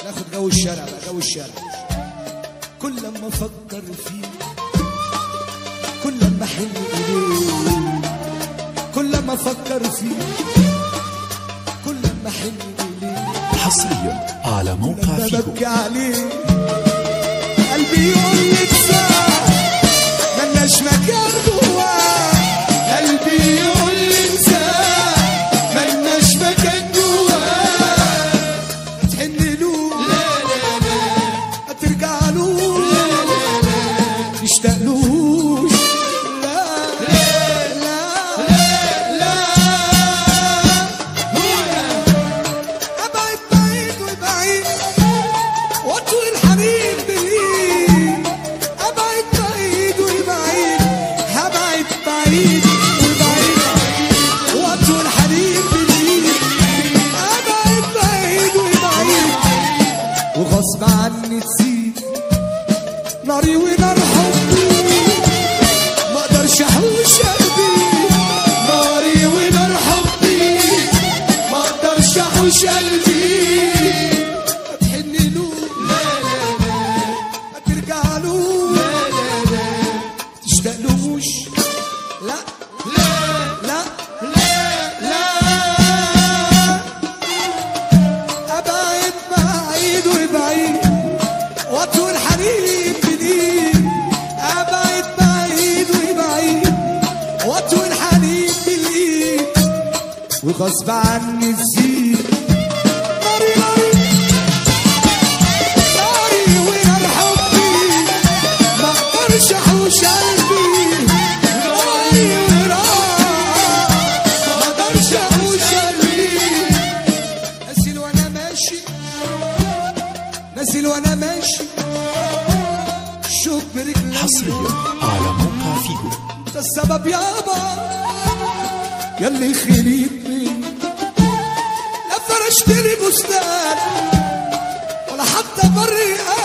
ناخد جو الشارع بقى جو الشارع كل لما افكر فيه كل لما احن اليه كل لما افكر فيه كل لما احن اليه حصريا على موقع لما فيجو ببكي عليه قلبي يقول لي انساه ملناش مكان جواه قلبي يقول لي انساه ملناش مكان جواه هتحن له لا لا لا هترجع له لا لا لا تشتاق لهوش لا لا لا لا ابعد بعيد وبعيد واطوي الحنين بالايد ابعد بعيد وبعيد هبعد بعيد وبعيد واطوي الحنين بالايد ابعد بعيد وبعيد وغصب عني تزيد ناري ونار حبي ما اقدرش احوش قلبي ناري ونار حبي ما اقدرش احوش قلبي هتحن له لا لا لا هترجع له لا لا لا تشتاق له مش لا لا لا لا لا ابعد بعيد وبعيد واطول حنين بالايد ابعد بعيد وبعيد واطول حنين بالايد وغصب عني تزيد ناري ناري ناري ونار حبي ما اقدرش احوش قلبي ناري ونار ما اقدرش احوش قلبي نازل وانا ماشي نازل وانا ماشي شوف برجلي حصريا على موقع فيجو انت السبب يابا يلي خليتني لا فرشت لي بستان ولا حتى بري